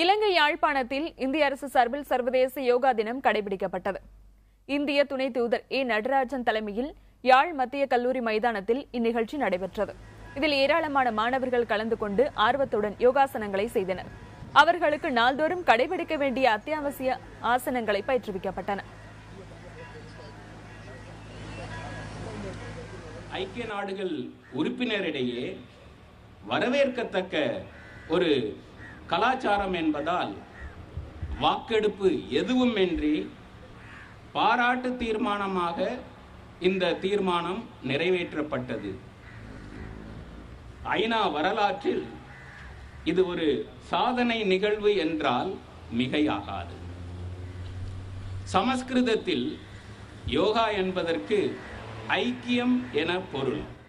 இலங்கை யாழ்ப்பாணத்தில் இந்திய அரசு சார்பில் சர்வதேச யோகா தினம் கடைபிடிக்கப்பட்டது இந்திய துணை தூதர் ஏ நடராஜன் தலைமையில் யாழ் மத்திய கல்லூரி மைதானத்தில் இந்நிகழ்ச்சி நடைபெற்றது இதில் ஏராளமான மாணவர்கள் கலந்து கொண்டு ஆர்வத்துடன் யோகாசனங்களை செய்தனர் அவர்களுக்கு நாள்தோறும் கடைபிடிக்க வேண்டிய அத்தியாவசிய ஆசனங்களை பயிற்றுவிக்கப்பட்டன ஐக்கிய நாடுகள் உறுப்பினரிடையே வரவேற்கத்தக்க ஒரு கலாச்சாரம் என்பதால் வாக்கெடுப்பு எதுவுமின்றி பாராட்டு தீர்மானமாக இந்த தீர்மானம் நிறைவேற்றப்பட்டது ஐநா வரலாற்றில் இது ஒரு சாதனை நிகழ்வு என்றால் மிகையாகாது சமஸ்கிருதத்தில் யோகா என்பதற்கு ஐக்கியம் என பொருள்